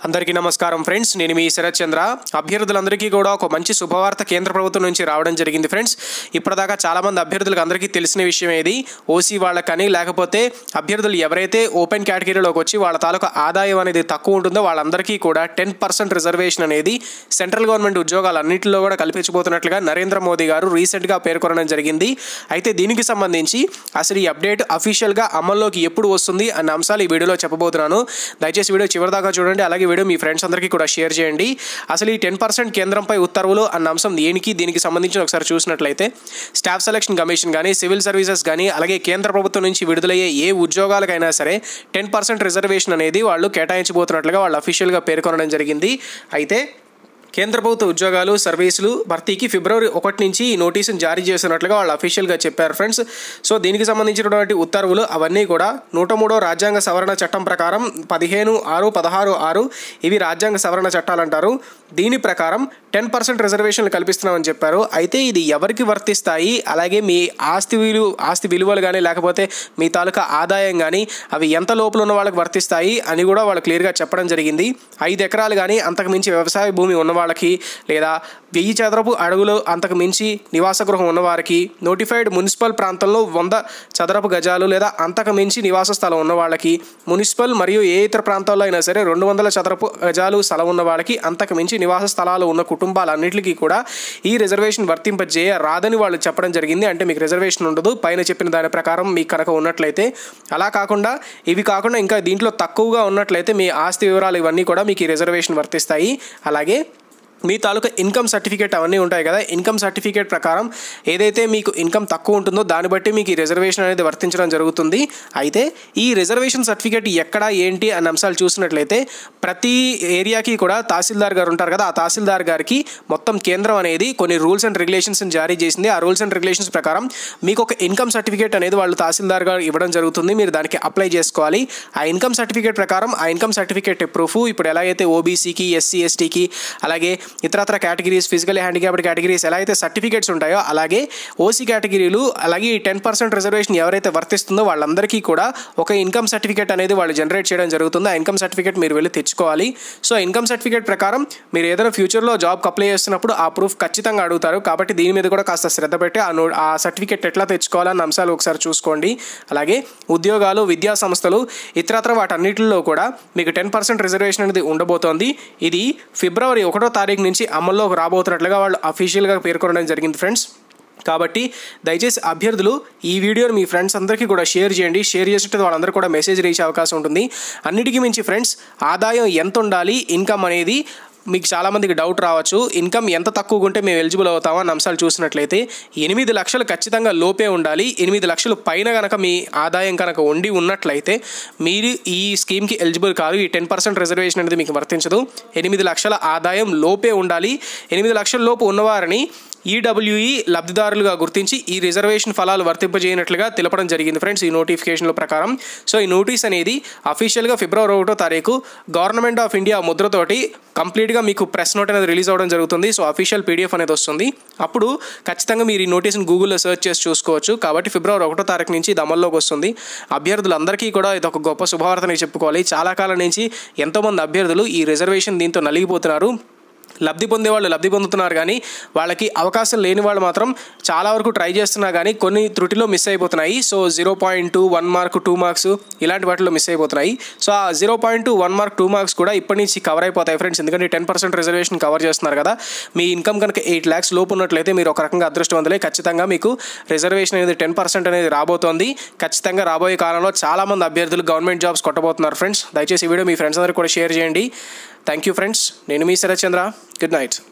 అందరికీ నమస్కారం ఫ్రెండ్స్ నేను మీ శరత్ చంద్ర అభ్యర్థులందరికీ కూడా ఒక మంచి శుభవార్త కేంద్ర ప్రభుత్వం నుంచి రావడం జరిగింది ఫ్రెండ్స్ ఇప్పటిదాకా చాలామంది అభ్యర్థులకు అందరికీ తెలిసిన విషయం ఏది ఓసీ వాళ్ళకని లేకపోతే అభ్యర్థులు ఎవరైతే ఓపెన్ కేటగిరీలోకి వచ్చి వాళ్ళ తాలూకా ఆదాయం అనేది తక్కువ ఉంటుందో వాళ్ళందరికీ కూడా టెన్ పర్సెంట్ రిజర్వేషన్ అనేది సెంట్రల్ గవర్నమెంట్ ఉద్యోగాలన్నింటిలో కూడా కల్పించబోతున్నట్లుగా నరేంద్ర మోదీ గారు రీసెంట్గా పేర్కొనడం జరిగింది అయితే దీనికి సంబంధించి అసలు ఈ అప్డేట్ అఫీషియల్గా అమల్లోకి ఎప్పుడు వస్తుంది అన్న అంశాలు ఈ వీడియోలో చెప్పబోతున్నాను దయచేసి వీడియో చివరిదాకా చూడండి అలాగే వీడియో మీ ఫ్రెండ్స్ అందరికీ కూడా షేర్ చేయండి అసలు ఈ టెన్ పర్సెంట్ కేంద్రంపై ఉత్తర్వులు అన్న అంశం దేనికి దీనికి సంబంధించి ఒకసారి చూసినట్లయితే స్టాఫ్ సెలక్షన్ కమిషన్ కానీ సివిల్ సర్వీసెస్ కానీ అలాగే కేంద్ర ప్రభుత్వం నుంచి విడుదలయ్యే ఏ ఉద్యోగాలకైనా సరే టెన్ పర్సెంట్ రిజర్వేషన్ అనేది వాళ్ళు కేటాయించబోతున్నట్లుగా వాళ్ళు అఫీషియల్గా పేర్కొనడం జరిగింది అయితే కేంద్ర ప్రభుత్వ ఉద్యోగాలు సర్వీసులు భర్తీకి ఫిబ్రవరి ఒకటి నుంచి ఈ నోటీసును జారీ చేస్తున్నట్లుగా వాళ్ళు అఫీషియల్గా చెప్పారు ఫ్రెండ్స్ సో దీనికి సంబంధించినటువంటి ఉత్తర్వులు అవన్నీ కూడా నూట మూడో రాజ్యాంగ సవరణ చట్టం ప్రకారం పదిహేను ఆరు పదహారు ఆరు ఇవి రాజ్యాంగ సవరణ చట్టాలు అంటారు దీని ప్రకారం టెన్ పర్సెంట్ రిజర్వేషన్లు కల్పిస్తున్నామని చెప్పారు అయితే ఇది ఎవరికి వర్తిస్తాయి అలాగే మీ ఆస్తి విలువ ఆస్తి విలువలు కానీ లేకపోతే మీ తాలూకా ఆదాయం కానీ అవి ఎంత లోపల ఉన్న వాళ్ళకి వర్తిస్తాయి అని కూడా వాళ్ళు క్లియర్గా చెప్పడం జరిగింది ఐదు ఎకరాలు కానీ అంతకు మించి వ్యవసాయ భూమి ఉన్న వాళ్ళకి లేదా వెయ్యి చదరపు అడుగులు అంతకు మించి నివాస గృహం ఉన్నవారికి నోటిఫైడ్ మున్సిపల్ ప్రాంతంలో వంద చదరపు గజాలు లేదా అంతకు మించి నివాస స్థలం ఉన్న వాళ్ళకి మున్సిపల్ మరియు ఏ ఇతర ప్రాంతాల్లో అయినా సరే రెండు వందల చదరపు గజాలు స్థలం ఉన్న వాళ్ళకి అంతకు మించి నివాస స్థలాలు ఉన్న కుటుంబాలన్నింటికీ కూడా ఈ రిజర్వేషన్ వర్తింపజేయ రాదని వాళ్ళు చెప్పడం జరిగింది అంటే మీకు రిజర్వేషన్ ఉండదు పైన చెప్పిన దాని ప్రకారం మీకు కనుక ఉన్నట్లయితే అలా కాకుండా ఇవి కాకుండా ఇంకా దీంట్లో తక్కువగా ఉన్నట్లయితే మీ ఆస్తి వివరాలు ఇవన్నీ కూడా మీకు ఈ రిజర్వేషన్ వర్తిస్తాయి అలాగే మీ తాలూకా ఇన్కమ్ సర్టిఫికేట్ అవన్నీ ఉంటాయి కదా ఇన్కమ్ సర్టిఫికేట్ ప్రకారం ఏదైతే మీకు ఇన్కమ్ తక్కువ ఉంటుందో దాన్ని బట్టి మీకు ఈ రిజర్వేషన్ అనేది వర్తించడం జరుగుతుంది అయితే ఈ రిజర్వేషన్ సర్టిఫికేట్ ఎక్కడ ఏంటి అన్న అంశాలు చూసినట్లయితే ప్రతి ఏరియాకి కూడా తహసీల్దార్ గారు ఉంటారు కదా ఆ తహసీల్దార్ గారికి మొత్తం కేంద్రం అనేది కొన్ని రూల్స్ అండ్ రెగ్యులేషన్స్ జారీ చేసింది ఆ రూల్స్ అండ్ రెగ్యులేషన్స్ ప్రకారం మీకు ఒక ఇన్కమ్ సర్టిఫికేట్ అనేది వాళ్ళు తహసీల్దార్ గారు ఇవ్వడం జరుగుతుంది మీరు దానికి అప్లై చేసుకోవాలి ఆ ఇన్కమ్ సర్టిఫికేట్ ప్రకారం ఆ ఇన్కమ్ సర్టిఫికేట్ ప్రూఫ్ ఇప్పుడు ఎలా అయితే ఓబీసీకి ఎస్సీ ఎస్టీకి అలాగే ఇతరత్ర కేటగిరీస్ ఫిజికల్ హ్యాండిక్యాప్డ్ కేటగిరీస్ ఎలా అయితే సర్టిఫికేట్స్ ఉంటాయో అలాగే ఓసీ కేటగిరీలు అలాగే ఈ టెన్ పర్సెంట్ రిజర్వేషన్ ఎవరైతే వర్తిస్తుందో వాళ్ళందరికీ కూడా ఒక ఇన్కమ్ సర్టిఫికేట్ అనేది వాళ్ళు జనరేట్ చేయడం జరుగుతుంది ఆ ఇన్కమ్ సర్టిఫికేట్ మీరు వెళ్ళి తెచ్చుకోవాలి సో ఇన్కమ్ సర్టిఫికేట్ ప్రకారం మీరు ఏదైనా ఫ్యూచర్లో జాబ్కి అప్లై చేస్తున్నప్పుడు ఆ ప్రూఫ్ ఖచ్చితంగా అడుగుతారు కాబట్టి దీని మీద కూడా కాస్త శ్రద్ధ పెట్టి ఆ నో ఆ సర్టిఫికేట్ ఎట్లా తెచ్చుకోవాలన్న అంశాలు ఒకసారి చూసుకోండి అలాగే ఉద్యోగాలు విద్యా సంస్థలు ఇతరత్ర వాటన్నిటిలో కూడా మీకు టెన్ పర్సెంట్ రిజర్వేషన్ అనేది ఉండబోతోంది ఇది ఫిబ్రవరి ఒకటో తారీఖు నుంచి అమల్లోకి రాబోతున్నట్లుగా వాళ్ళు అఫీషియల్గా పేర్కొనడం జరిగింది ఫ్రెండ్స్ కాబట్టి దయచేసి అభ్యర్థులు ఈ వీడియోని మీ ఫ్రెండ్స్ అందరికీ కూడా షేర్ చేయండి షేర్ చేసినట్టు వాళ్ళందరూ కూడా మెసేజ్ రీచ్ అవకాశం ఉంటుంది అన్నిటికీ మించి ఫ్రెండ్స్ ఆదాయం ఎంత ఉండాలి ఇన్కమ్ అనేది మీకు చాలామందికి డౌట్ రావచ్చు ఇన్కమ్ ఎంత తక్కువగా ఉంటే మేము ఎలిజిబుల్ అవుతామో అన్న అంశాలు చూసినట్లయితే ఎనిమిది లక్షలు ఖచ్చితంగా లోపే ఉండాలి ఎనిమిది లక్షలు పైన కనుక మీ ఆదాయం కనుక ఉండి ఉన్నట్లయితే మీరు ఈ స్కీమ్కి ఎలిజిబుల్ కాదు ఈ టెన్ పర్సెంట్ రిజర్వేషన్ అనేది మీకు వర్తించదు ఎనిమిది లక్షల ఆదాయం లోపే ఉండాలి ఎనిమిది లక్షల లోపు ఉన్నవారిని ఈడబ్ల్యూఈ లబ్ధిదారులుగా గుర్తించి ఈ రిజర్వేషన్ ఫలాలు వర్తింపజేయనట్లుగా తెలపడం జరిగింది ఫ్రెండ్స్ ఈ నోటిఫికేషన్ల ప్రకారం సో ఈ నోటీస్ అనేది అఫీషియల్గా ఫిబ్రవరి ఒకటో తారీఖు గవర్నమెంట్ ఆఫ్ ఇండియా ముద్రతోటి కంప్లీట్గా మీకు ప్రెస్ నోట్ అనేది రిలీజ్ అవ్వడం జరుగుతుంది సో అఫీషియల్ పీడిఎఫ్ అనేది వస్తుంది అప్పుడు ఖచ్చితంగా మీరు ఈ నోటీస్ని గూగుల్లో సెర్చ్ చేసి చూసుకోవచ్చు కాబట్టి ఫిబ్రవరి ఒకటో తారీఖు నుంచి ఇది అమల్లోకి వస్తుంది అభ్యర్థులందరికీ కూడా ఇది ఒక గొప్ప శుభవార్తని చెప్పుకోవాలి చాలా కాలం నుంచి ఎంతోమంది అభ్యర్థులు ఈ రిజర్వేషన్ దీంతో నలిగిపోతున్నారు లబ్ధి పొందే వాళ్ళు లబ్ధి పొందుతున్నారు కానీ వాళ్ళకి అవకాశం లేని వాళ్ళు మాత్రం చాలా వరకు ట్రై చేస్తున్నా కానీ కొన్ని త్రుటిలో మిస్ అయిపోతున్నాయి so zero point two one mark two marks ఇలాంటి వాటిలో మిస్ అయిపోతున్నాయి so uh zero point two one mark two marks కూడా ఇప్పటి నుంచి కవర్ అయిపోతాయి ఫ్రెండ్స్ ఎందుకంటే టెన్ పర్సెంట్ రిజర్వేషన్ కవర్ చేస్తున్నారు కదా మీ ఇన్కమ్ కనుక ఎయిట్ ల్యాక్స్ లోపు ఉన్నట్లయితే మీరు ఒక రకంగా అదృష్టవంతులే ఖచ్చితంగా మీకు రిజర్వేషన్ అనేది టెన్ పర్సెంట్ అనేది రాబోతోంది ఖచ్చితంగా రాబోయే కాలంలో చాలామంది అభ్యర్థులు గవర్నమెంట్ జాబ్స్ కొట్టబోతున్నారు ఫ్రెండ్స్ దయచేసి ఈ వీడియో మీ ఫ్రెండ్స్ అందరికీ కూడా షేర్ చేయండి థ్యాంక్ యూ ఫ్రెండ్స్ నేను మీ శరత్ చంద్ర గుడ్ నైట్